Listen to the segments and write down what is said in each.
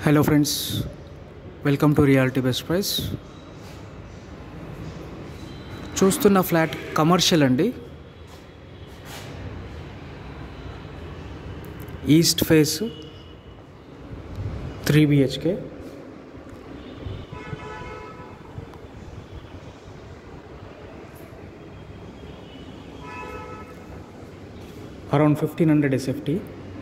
hello friends welcome to reality best price చూస్తున్న flat commercial అండి east face three BHK around fifteen hundred SFT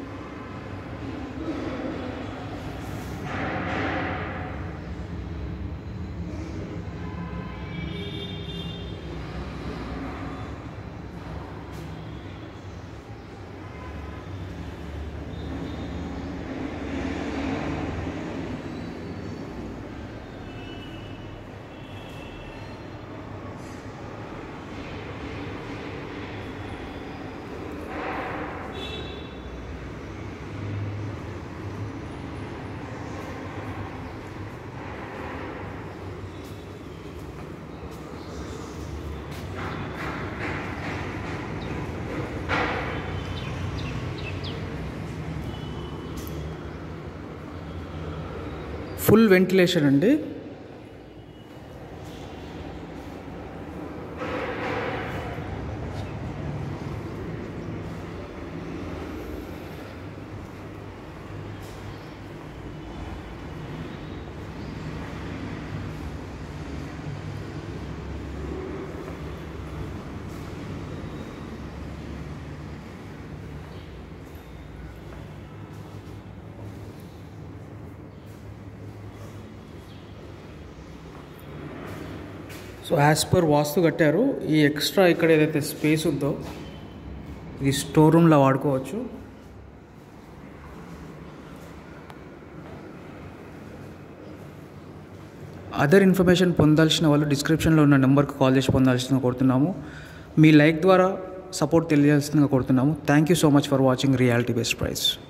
full ventilation అండి so as per vastu కట్టారు ఈ extra ఇక్కడ ఏదైతే space ఉందో ఇది స్టోర్ రూమ్లో వాడుకోవచ్చు అదర్ ఇన్ఫర్మేషన్ పొందాల్సిన వాళ్ళు డిస్క్రిప్షన్లో ఉన్న నెంబర్కి కాల్ చేసి పొందాల్సిందిగా కోరుతున్నాము మీ లైక్ ద్వారా సపోర్ట్ తెలియాల్సిందిగా కోరుతున్నాము thank you so much for watching reality best price